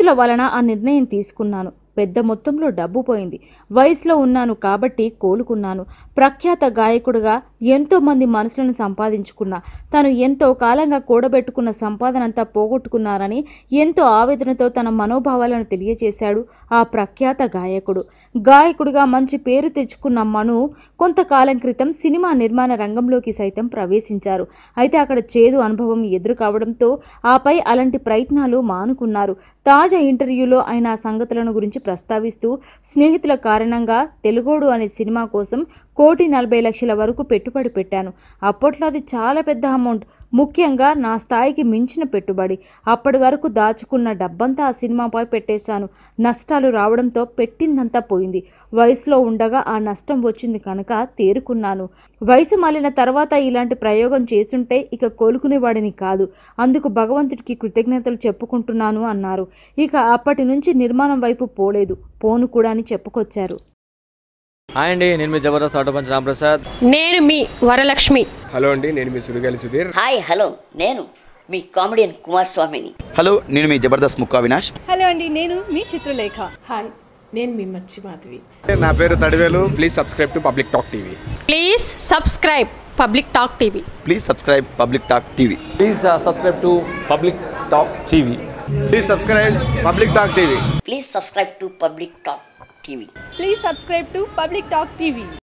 స్నేహితుల వలన ఆ నిర్ణయం తీసుకున్నాను పెద్ద మొత్తంలో డబ్బు పోయింది వయసులో ఉన్నాను కాబట్టి కోలుకున్నాను ప్రఖ్యాత గాయకుడిగా ఎంతో మంది మనసులను సంపాదించుకున్నా తను ఎంతో కాలంగా కూడబెట్టుకున్న సంపాదనంతా పోగొట్టుకున్నారని ఎంతో ఆవేదనతో తన మనోభావాలను తెలియజేశాడు ఆ ప్రఖ్యాత గాయకుడు గాయకుడిగా మంచి పేరు తెచ్చుకున్న మను కొంతకాలం క్రితం సినిమా నిర్మాణ రంగంలోకి సైతం ప్రవేశించారు అయితే అక్కడ చేదు అనుభవం ఎదురు కావడంతో ఆపై అలాంటి ప్రయత్నాలు మానుకున్నారు తాజా ఇంటర్వ్యూలో ఆయన ఆ సంగతులను గురించి ప్రస్తావిస్తూ స్నేహితుల కారణంగా తెలుగోడు అనే సినిమా కోసం కోటి నలభై లక్షల వరకు పెట్టుబడి పెట్టాను అప్పట్లో అది చాలా పెద్ద అమౌంట్ ముఖ్యంగా నా స్థాయికి మించిన పెట్టుబడి అప్పటి వరకు దాచుకున్న డబ్బంతా ఆ సినిమాపై పెట్టేశాను నష్టాలు రావడంతో పెట్టిందంతా పోయింది వయసులో ఉండగా ఆ నష్టం వచ్చింది కనుక తేరుకున్నాను వయసు మాలిన తర్వాత ఇలాంటి ప్రయోగం చేస్తుంటే ఇక కోలుకునేవాడిని కాదు అందుకు భగవంతుడికి కృతజ్ఞతలు చెప్పుకుంటున్నాను అన్నారు ఇక అప్పటి నుంచి నిర్మాణం వైపు పోలేదు పోను కూడా అని చెప్పుకొచ్చారు హాయ్ అండి నేను మీ జబర్దస్త్ ఆటో పంచ్ రాంప్రసాద్ నేను మీ వరలక్ష్మి హలో అండి నేను మీ సుడిగాలి సుధీర్ హాయ్ హలో నేను మీ కామెడియన్ కుమార్ స్వామిని హలో నేను మీ జబర్దస్త్ ముక్కా వినాష్ హలో అండి నేను మీ చిత్రలేఖ హాయ్ నేను మీ మర్చి మాధవి నా పేరు Thadivelu please subscribe to public talk TV please subscribe public talk TV please subscribe public talk TV please subscribe to public talk TV please subscribe public talk TV please subscribe to public talk TV please subscribe to public talk TV